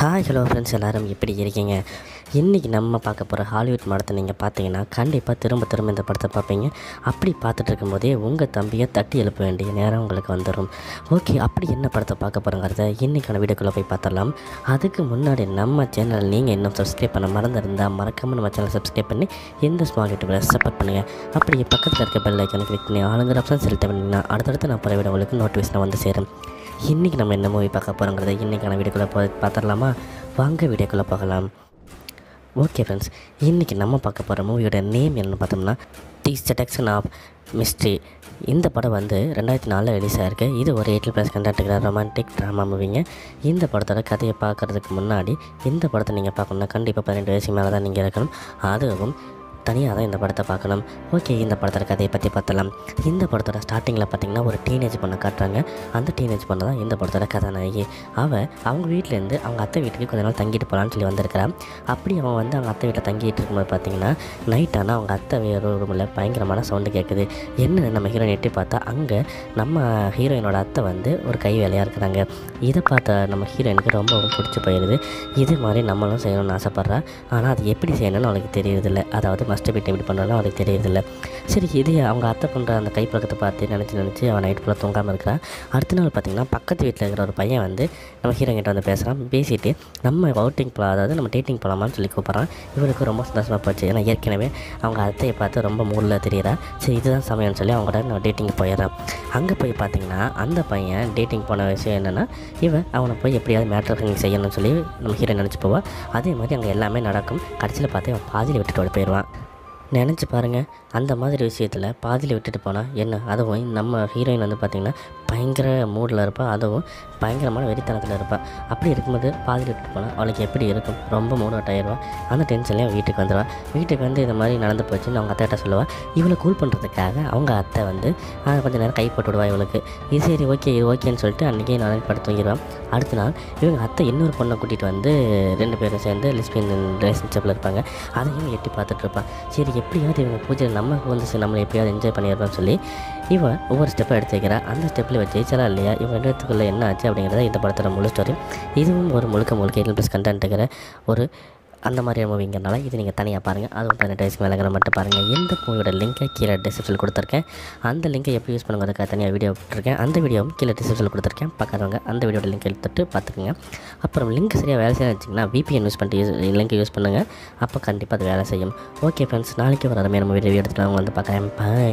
hi hello friends எல்லாரும் எப்படி இருக்கீங்க இன்றைக்கி நம்ம பார்க்க போகிற ஹாலிவுட் படத்தை நீங்கள் பார்த்தீங்கன்னா கண்டிப்பாக திரும்ப திரும்ப இந்த படத்தை பார்ப்பீங்க அப்படி பார்த்துட்டு இருக்கும்போதே உங்கள் தம்பியை தட்டி எழுப்ப வேண்டிய நேரம் உங்களுக்கு வந்துடும் ஓகே அப்படி என்ன படத்தை பார்க்க போகிறோங்கிறத இன்றைக்கான வீடியோக்குள்ளே போய் பார்த்துடலாம் அதுக்கு முன்னாடி நம்ம சேனல் நீங்கள் இன்னும் சப்ஸ்கிரைப் பண்ண மறந்துருந்தால் மறக்காமல் நம்ம சேனல் சப்ஸ்கிரைப் பண்ணி இந்த ஸ்மால் யூடியூப்பில் சப்போர்ட் பண்ணுங்கள் அப்படியே பக்கத்தில் இருக்க பெல் ஐக்கானை கிளிக் பண்ணி ஆளுங்கிற ஆப்ஷன் செலுத்த பண்ணிங்கன்னா அடுத்தடுத்து நான் போகிற வீடியோ உங்களுக்கு நோட்டிஃபிகேஷன் வந்து சேரும் இன்றைக்கி நம்ம என்ன மூவி பார்க்க போகிறோங்கிறத இன்றைக்கான வீடியோக்குள்ளே போ பார்த்துடலாமா வாங்க வீடியோக்குள்ளே பார்க்கலாம் ஓகே ஃப்ரெண்ட்ஸ் இன்றைக்கி நம்ம பார்க்க போகிற மூவியோட நேம் என்னென்னு பார்த்தோம்னா தி செடக்ஷன் ஆஃப் மிஸ்ட்ரி இந்த படம் வந்து ரெண்டாயிரத்தி நாலில் ரிலீஸ் ஆயிருக்கு இது ஒரு எயிட்டில் ப்ளஸ் கண்டாக்டுகிற ரொமான்டிக் ட்ராமா மூவிங்க இந்த படத்தோட கதையை பார்க்குறதுக்கு முன்னாடி இந்த படத்தை நீங்கள் பார்க்கணுன்னா கண்டிப்பாக பதினெட்டு வயசுக்கு மேலே தான் நீங்கள் இருக்கணும் அதுவும் தனியாக தான் இந்த படத்தை பார்க்கணும் ஓகே இந்த படத்தோட கதையை பற்றி பார்த்தலாம் இந்த படத்தோட ஸ்டார்டிங்கில் பார்த்தீங்கன்னா ஒரு டீனேஜ் பொண்ணை காட்டுறாங்க அந்த டீனேஜ் பொண்ணு தான் இந்த படத்தோட கதாநாயகி அவள் அவங்க வீட்டிலேருந்து அவங்க அத்தை வீட்டுக்கு கொஞ்ச நாள் தங்கிட்டு போகலான்னு சொல்லி வந்திருக்கிறான் அப்படி அவன் வந்து அவங்க அத்தை வீட்டில் தங்கிட்டு இருக்கும்போது பார்த்தீங்கன்னா நைட் ஆனால் அவங்க அத்தை வேறு ரூமில் பயங்கரமான சவுண்டு கேட்குது என்ன நம்ம ஹீரோயின் எட்டி பார்த்தா அங்கே நம்ம ஹீரோயினோட அத்தை வந்து ஒரு கை வேலையாக இருக்கிறாங்க இதை பார்த்த நம்ம ஹீரோயினுக்கு ரொம்பவும் பிடிச்சி போயிடுது இது மாதிரி நம்மளும் செய்யணும்னு ஆசைப்பட்றா ஆனால் அது எப்படி செய்யணும்னு அவளுக்கு தெரியறதில்ல அதாவது மஸ்ட் பிட் எப்படி பண்ணுறதும் அவளுக்கு தெரியறதில்ல சரி இது அவங்க அத்தை பண்ணுற அந்த கைப்பழக்கத்தை பார்த்து நினச்சி நினச்சி அவன் நைட் ஃபுல்லாக தூங்காமல் இருக்கிறான் அடுத்த நாள் பார்த்திங்கன்னா பக்கத்து வீட்டில் இருக்கிற ஒரு பையன் வந்து நம்ம ஹீரோயின் கிட்ட வந்து பேசுகிறான் பேசிட்டு நம்ம அவுட்டிங் போகலாம் அதாவது நம்ம டேட்டிங் போகலாமான்னு சொல்லி கூப்பிட்றான் இவருக்கு ரொம்ப சந்தோஷமாக போச்சு ஏன்னா ஏற்கனவே அவங்க அத்தையை பார்த்து ரொம்ப மூடில் தெரியுறா சரி இதுதான் சமயம்னு சொல்லி அவங்க கூட நான் டேட்டிங் போயிடுறேன் அங்கே போய் பார்த்தீங்கன்னா அந்த பையன் டேட்டிங் போன விஷயம் என்னென்னா இவன் அவனை போய் எப்படியாவது மேட்ரு செய்யணும்னு சொல்லி நம்ம ஹீரோ நினச்சி போவா அதே மாதிரி அங்கே எல்லாமே நடக்கும் கடைசியில் பார்த்து அவன் பாதியில் விட்டுட்டு ஓடி போயிடுவான் நினச்சி பாருங்கள் அந்த மாதிரி விஷயத்தில் பாதியில் விட்டுட்டு போனால் என்ன அதுவும் நம்ம ஹீரோயின் வந்து பார்த்திங்கன்னா பயங்கர மூடில் இருப்பாள் அதுவும் பயங்கரமான வெறித்தனத்தில் இருப்பாள் அப்படி இருக்கும்போது பாதியில் விட்டுட்டு போனால் அவளுக்கு எப்படி இருக்கும் ரொம்ப மூட் அவுட் ஆயிடுவா அந்த டென்ஷன்லேயே வீட்டுக்கு வந்துடுவா வீட்டுக்கு வந்து இந்த மாதிரி நடந்து போச்சுன்னு அவங்க அத்தைகிட்ட சொல்லுவாள் இவளை கூல் பண்ணுறதுக்காக அவங்க அத்தை வந்து ஆஹ், கொஞ்ச நேரம் கை போட்டு விடுவா இவளுக்கு இது சரி ஓகே இது ஓகேன்னு சொல்லிட்டு அன்றைக்கே நான் படுத்து தூங்கிடுவான் அடுத்த நாள் இவங்க அத்தை இன்னொரு பொண்ணை கூட்டிகிட்டு வந்து ரெண்டு பேரும் சேர்ந்து லிஸ்பின் ரிலேஷன்ஷிப்பில் இருப்பாங்க அதையும் எட்டி பார்த்துட்டு இருப்பான் சரி எப்படியாவது இவங்க பூஜையில் நம்ம வந்து சரி நம்மளை எப்படியாவது என்ஜாய் பண்ணிடுறோம்னு சொல்லி இவன் ஒவ்வொரு ஸ்டெப்பை எடுத்து வைக்கிறா அந்த ஸ்டெப்பில் வச்சு ஜெயிச்சலா இல்லையா இவன் ரெண்டு பேத்துக்குள்ளே என்ன ஆச்சு அப்படிங்கிறத இந்த படத்தோட முழு ஸ்டோரி இதுவும் ஒரு முழுக்க முழுக்க எயிட்டில் ப்ளஸ் கண்டென்ட் இருக்கிற ஒரு அந்த மாதிரி மூவிங்கிறனால இது நீங்கள் தனியாக பாருங்கள் அதுவும் பதினெட்டு வயசுக்கு மேலேங்கிற மட்டும் பாருங்கள் எந்த மூவியோட லிங்கை கீழே டிஸ்கிரிப்ஷனில் கொடுத்துருக்கேன் அந்த லிங்கை எப்படி யூஸ் பண்ணுங்கிறதுக்காக தனியாக வீடியோ போட்டிருக்கேன் அந்த வீடியோவும் கீழே டிஸ்கிரிப்ஷனில் கொடுத்துருக்கேன் பார்க்காதவங்க அந்த வீடியோட லிங்க் எடுத்துட்டு பார்த்துக்குங்க அப்புறம் லிங்க் சரியாக வேலை செய்ய வச்சிங்கன்னா VPN யூஸ் பண்ணிட்டு யூஸ் லிங்க் யூஸ் பண்ணுங்கள் அப்போ கண்டிப்பாக அது வேலை செய்யும் ஓகே ஃப்ரெண்ட்ஸ் நாளைக்கு ஒரு அருமையான மூவி ரிவ்யூ எடுத்துகிட்டு அவங்க வந்து பார்க்குறேன் பாய்